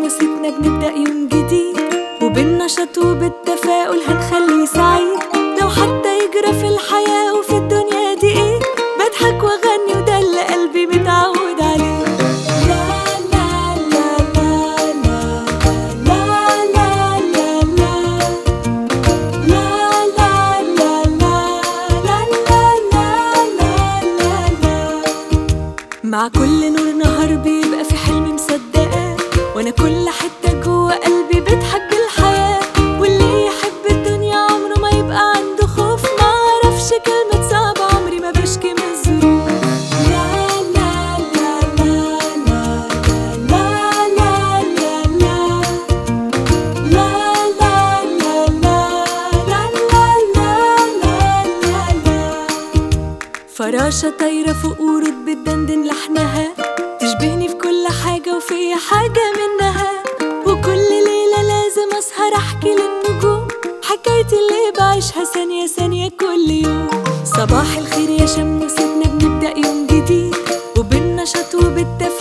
شموستنا بنبدأ يوم جديد وبالنشاط وبالتفاؤل هنخليه سعيد لو حتى يجرى في الحياة وفي الدنيا دي ايه بضحك واغني وده اللي قلبي متعود عليه لا لا لا لا لا لا لا لا لا لا لا لا لا لا لا لا لا مع كل نور نهار بيبقى في حلم مصدقاه وانا كل حتة جوه قلبي بتحب الحياة واللي يحب الدنيا عمره ما يبقى عنده خوف ما اعرفش كلمة صعبة عمري ما بشكي من الظروف لا لا لا لا لا لا لا لا لا لا لا لا لا لا لا لا لا فراشة طايرة فوق ورود بتدندن لحنها تشبهني في كل حاجة وفي حاجة منها وكل ليلة لازم أسهر أحكي للنجوم حكايتي اللي بعيشها ثانية ثانية كل يوم صباح الخير يا شموستنا بنبدأ يوم جديد وبالنشاط وبالتفاؤل